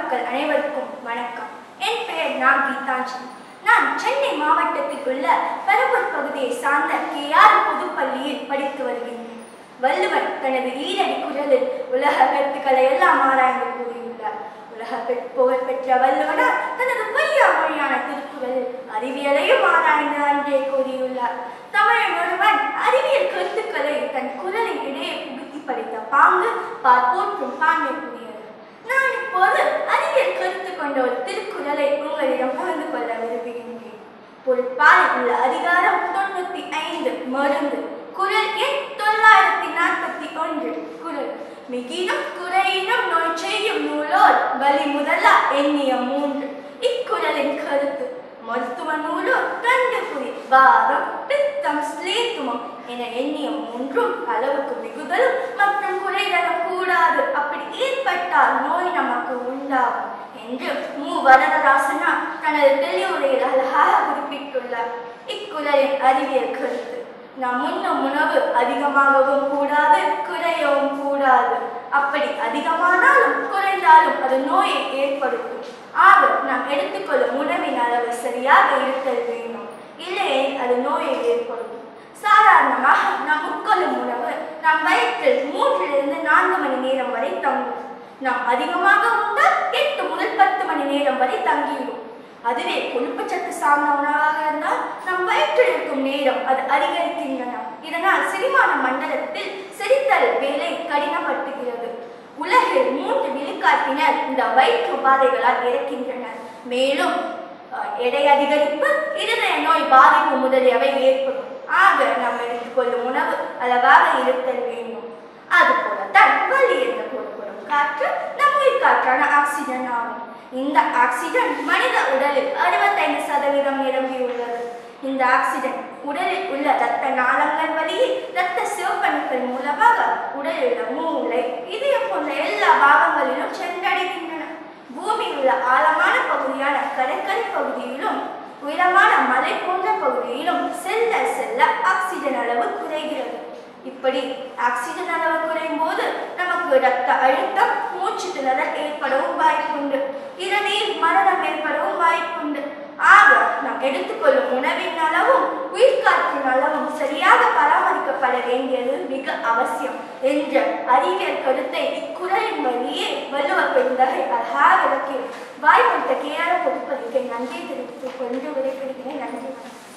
மக்கள் அனைவருக்கும் வணக்கம் என் பெயர் நான் கீதாஞ்சலி நான் சென்னை மாவட்டத்தில் உள்ள பெரம்பூர் பகுதியை சார்ந்த கேஆர் பொதுப்பள்ளியில் படித்து வருகின்றேன் வள்ளுவன் தனது ஈரடி குரலில் உலக கருத்துக்களை எல்லாம் ஆராய்ந்து கூறியுள்ளார் உலக பெ- புகழ் பெற்ற வள்ளுவனார் தனது பொய்யா மொழியான திருக்குறளில் அறிவியலையும் ஆராய்ந்து அன்றே கூறியுள்ளார் தமிழ் ஒருவன் அறிவியல் கருத்துக்களை தன் குரலின் இடையே புகுத்தி படித்த பாங்கு பார்ப்போற்றும் பான்மை கூறியது நான் இப்போது அறிவியல் கருத்து கொண்ட ஒரு திருக்குறளை உங்களிடம் பகிர்ந்து கொள்ள விரும்புகின்றேன் பொருட்பால் உள்ள அதிகாரம் தொண்ணூத்தி ஐந்து மருந்து குரல் எண் தொள்ளாயிரத்தி நாற்பத்தி ஒன்று குரல் மிகினும் குறையினும் நோய் செய்யும் நூலோர் வலி முதலா எண்ணிய மூன்று இக்குறளின் கருத்து மருத்துவ நூலோர் கண்டுபுரி வாதம் பித்தம் ஸ்லேத்துமம் என எண்ணிய மூன்றும் அளவுக்கு மிகுதலும் மற்றும் குறைதலும் கூடாது அப்படி ஏற்பட்டால் நோய் நமக்கு உண்டாகும் என்று மு வரதராசனா தனது தெளிவுரையில் அழகாக குறிப்பிட்டுள்ளார் இக்குறளின் அறிவியல் கருத்து நாம் உண்ணும் உணவு அதிகமாகவும் கூடாது குறையவும் கூடாது அப்படி அதிகமானாலும் குறைந்தாலும் அது நோயை ஏற்படுத்தும் ஆக நாம் எடுத்துக்கொள்ளும் உணவின் அளவு சரியாக இருத்தல் வேண்டும் இல்லையே அது நோயை ஏற்படுத்தும் சாதாரணமாக நாம் உட்கொள்ளும் உணவு நம் வயிற்றில் மூன்றிலிருந்து நான்கு மணி நேரம் வரை தங்கும் நாம் அதிகமாக உண்டால் எட்டு முதல் பத்து மணி நேரம் வரை தங்கிவிடும் அதுவே கொழுப்புச்சத்து சார்ந்த உணவாக இருந்தால் நம் வயிற்றில் இருக்கும் நேரம் அது அதிகரிக்கின்றன இதனால் செரிமான மண்டலத்தில் செரித்தல் வேலை கடினப்படுத்துகிறது உலகில் மூன்று விழுக்காட்டினர் இந்த வயிற்று உபாதைகளால் இறக்கின்றனர் மேலும் அஹ், எடை அதிகரிப்பு இருதய நோய் பாதிப்பு முதலியவை ஏற்படும் ஆக நாம் எடுத்துக்கொள்ளும் உணவு அளவாக இருத்தல் வேண்டும் அதுபோலத்தான் வலி என்று கூறப்படும் காற்று நம் உயிர் காற்றான ஆக்சிஜன் ஆகும் இந்த ஆக்சிஜன் மனித உடலில் அறுபத்தைந்து சதவீதம் நிரம்பியுள்ளது இந்த ஆக்சிஜன் உடலில் உள்ள இரத்த நாளங்கள் வழியே இரத்த சிவப்பணுக்கள் மூலமாக உடலில் உள்ள மூளை இதயம் போன்ற எல்லா பாகங்களிலும் சென்றடைகின்றன பூமியில் உள்ள ஆழமான பகுதியான கடற்கரை பகுதியிலும் உயரமான மலை போன்ற பகுதியிலும் செல்ல செல்ல ஆக்சிஜன் அளவு குறைகிறது இப்படி ஆக்சிஜன் அளவு குறையும் போது நமக்கு இரத்த அழுத்தம் மூச்சு திணறல் ஏற்படவும் வாய்ப்புண்டு இறுதியில் மரணம் ஏற்படவும் வாய்ப்புண்டு ஆக நாம் எடுத்துக்கொள்ளும் உணவின் அளவும் உயிர்காற்றின் அளவும் சரியாக பராமரிக்கப்பட வேண்டியது மிக அவசியம் என்ற அறிவியல் கருத்தை இக்குறளின் வழியே வள்ளுவ பெருந்தகை அழகாக விளக்கி வாய்ப்பட்ட கேஆர் பொதுப்பதிக்கை நன்றி தெரிவித்துக் கொண்டு விடைபெறுகிறேன் நன்றி வணக்கம்